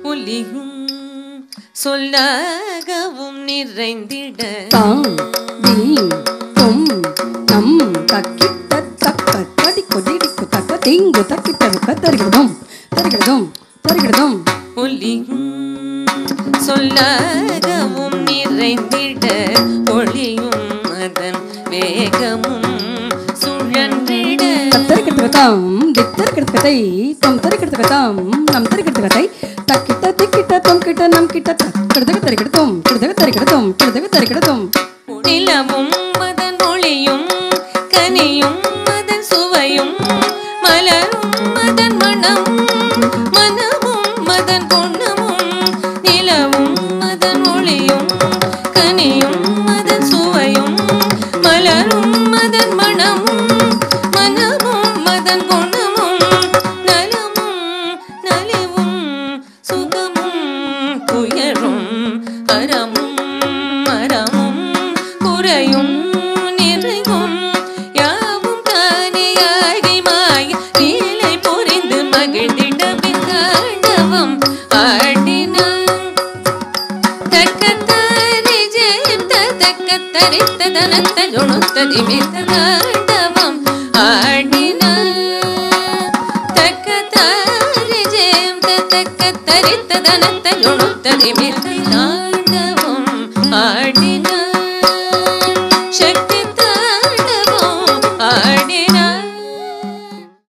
ஒலியும் சொல்லாகவும் நிறைந்திட தாம் தீம் தொம் நம் தக்கிட்ட தக்க தடி கொடிடிக்கு தக்க தீங்கு தக்கிட்ட தருகிறதும் தருகிறதும் தருகிறதும் ஒலியும் சொல்லாகவும் நிறைந்திட ஒளியும் அதன் வேகமும் சுழன்றிட தத்தரிக்கிறதுக்கதாம் தித்தரிக்கிறதுக்கதை தொம் தரிக்கிறதுக்கதாம் நம் தரிக்கிறதுக்கதை தக்கிட்ட திக்கிட்ட தொம் கிட்ட நம் கிட்ட கிடதக தரிக்கிறதும் கிடதக தரிக்கிறதும் கிடதக தரிக்கிறதும் நிலவும் அதன் ஒளியும் கனியும் அதன் சுவையும் மலரும் அதன் மணமும் மனமும் அதன் குணமும் நிலவும் அதன் ஒளியும் கனியும் அதன் சுவையும் மலரும் அதன் மணமும் மனமும் அதன் குணமும் நலமும் நலிவும் சுகமும் துயரும் அறமும் மரமும் குறையும் நிறைவும் யாவும் தானியாகி மாய நீலை புரிந்து மகிழ்ந்திட பின்னாண்டவம் ஆடினான் தக்கத்தாரி ஜெயம் தக்கத்தரித்த தனத்த ஜுணுத்ததி மித்ததாண்டவம் ஆடினான் தக்கத்தாரி ஜெயம் தக்கத்தரித்த தனத்த ஜுணுத்ததி மித்ததாண்டவம் ஆடி